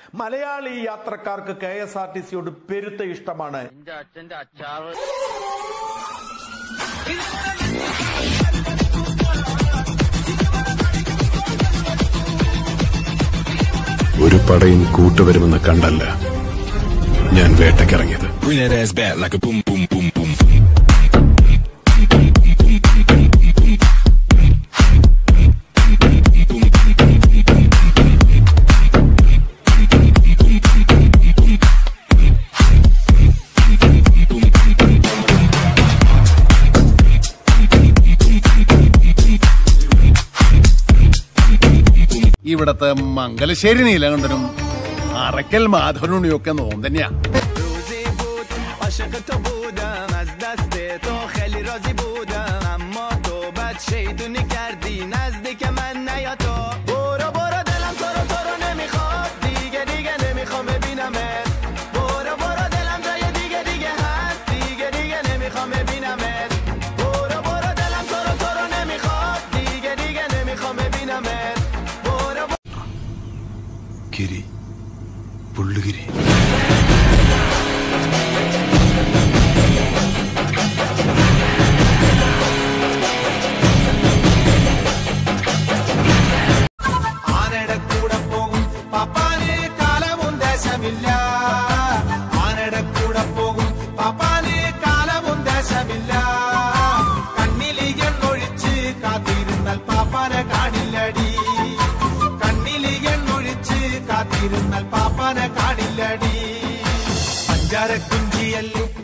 മലയാളി യാത്രക്കാർക്ക് K S R T സിയോട് പെരുത്ത ഇഷ്ടമാണ് എന്റെ അച്ഛന്റെ അച്ചാറ് ഒരു പടയും കൂട്ടുവരുമെന്ന് കണ്ടല്ല ഞാൻ വേട്ടക്കിറങ്ങിയത് Bring that ass back like a boom, boom, boom, boom. ഇവിടത്തെ മംഗലശ്ശേരി നീലകണ്ഠനും അറക്കൽ മാധവനുണിയും ഒക്കെ നോം തന്നെയാ روزی بود عاشق تو بودم از دست تو خیلی راضی بودم اما تو بد شیطونی کردی نزدیک من نیا تو برو برو دلم تو رو تو رو نمیخواد دیگه دیگه نمیخوام ببینمت برو برو دلم جای دیگه دیگه هست دیگه دیگه نمیخوام ببینمت برو برو دلم تو رو تو رو نمیخواد دیگه دیگه نمیخوام ببینمت برو ഗിരി പുള്ളുഗിരി ആനയുടെ കൂടെ പോകും പപ്പാന് കാലവും ദേശമില്ല ആനയുടെ കൂടെ പോകും പപ്പാന് കാലവും ദേശമില്ല കണ്ണിൽ എണ്ണൊഴിച്ച് കാത്തിരുന്നാൽ പാപ്പാനെ കാണില്ലടി കണ്ണിൽ എണ്ണൊഴിച്ച് കാത്തിരുന്നാൽ പാപ്പാനെ കാണില്ലടി പഞ്ചാര കുഞ്ചിയല്ലു